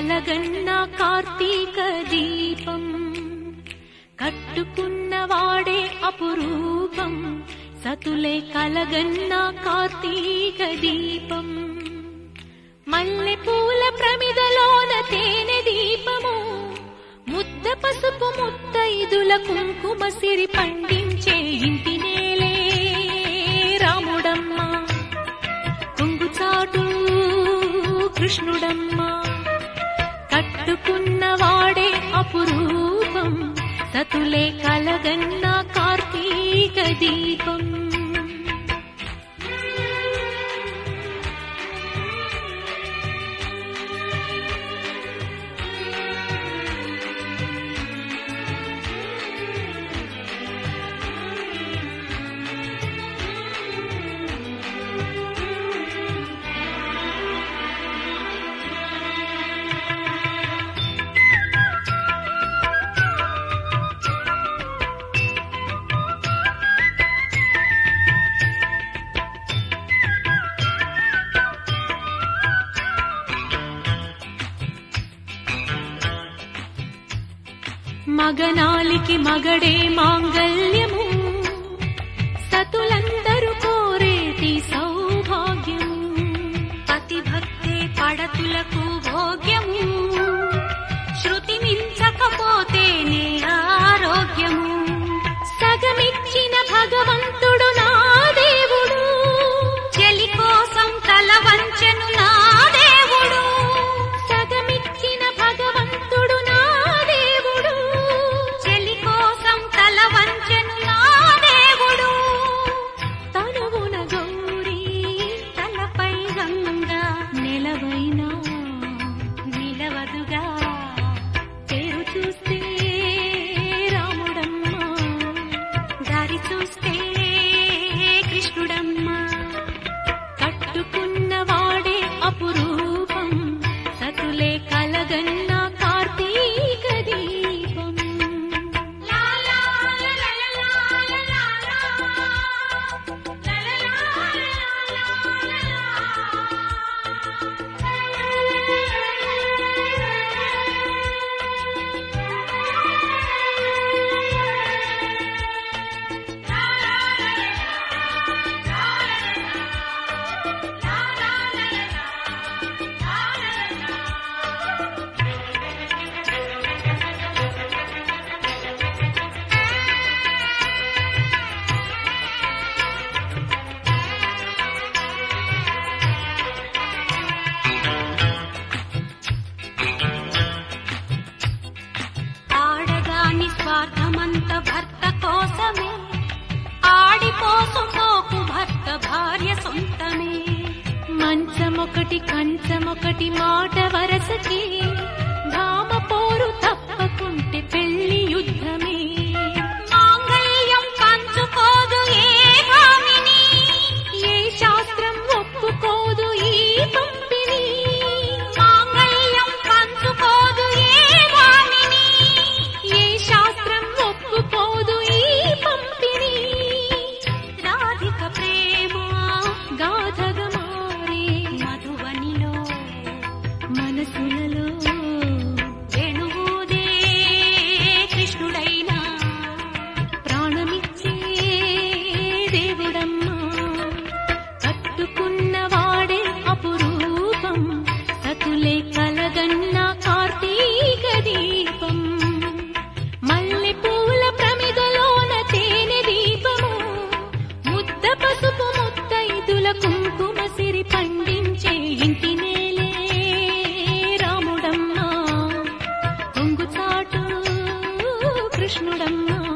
కలగన్న కార్తీక దీపం కట్టుకున్నవాడే అపురూపం సతులే కలగన్న కార్తీక దీపం మల్లె పూల ప్రమిదలోన తేనె దీపము ముద్ద పసుపు ముత్తైదుల కుంకుమ సిరి పండించే ఇంటి నేలే రాముడమ్మ కొంగుచాటు కృష్ణుడమ్మ కట్టుకున్నవాడే అపురూపం సతులే కలగన్న కార్తీక దీపం మగనాలికి మగడే మాంగల్యము సతులందరూ కోరేటి సౌభాగ్యము పతి భక్తే పడతులకు భోగ్యము శృతి మించకపోతేనే ఆరోగ్యము సగమిచ్చిన భగవంతుడు నా దేవుడు చెలి కోసం తల వంచెను నా దేవుడు సగమిచ్చిన భగవంతుడు నా దేవుడు చెలి కోసం తల వంచెను నా దేవుడు తనువున గౌరీ తలపై గంగా నిలవైనా నిలవదుగా పేరు చూస్తే రాముడమ్మ దారి చూస్తే కృష్ణుడమ్మ కట్టుకున్నవాడే అపురూపం సతులే కలగన్న కార్తీక దీపం ఆడదాని స్వార్థమంత భర్త కోసమే ఆడిపోసుకోకు భర్త భార్య సొంతమే మంచమొకటి కంచమొకటి మాట వరసకి ధామ పోరు తప్పకుంటే పెళ్లి యుద్ధమే మాంగళ్యం పంచుకోదు ఏ భామిని ఏ శాస్త్రం ఒప్పుకోదు ఈ పంపిణీ మాంగళ్యం పంచుకోదు ఏ భామిని ఏ శాస్త్రం ఒప్పుకోదు ఈ పంపిణీ రాధిక ప్రేమ గాథగా మారే మధువనిలో మనసులలో వేణువుదే కృష్ణుడైనా ప్రాణమిచ్చే దేవుడమ్మా కట్టుకున్నవాడే అపురూపం సతులే కలగన్న కార్తీక దీపం మల్లె పూల ప్రమిదలోన తేనె దీపము ముద్ద పసుపు ముత్తైదుల కుంకుమ సిరి పండించే ఇంటి నేలే రాముడమ్మ కొంగుచాటు కృష్ణుడమ్మ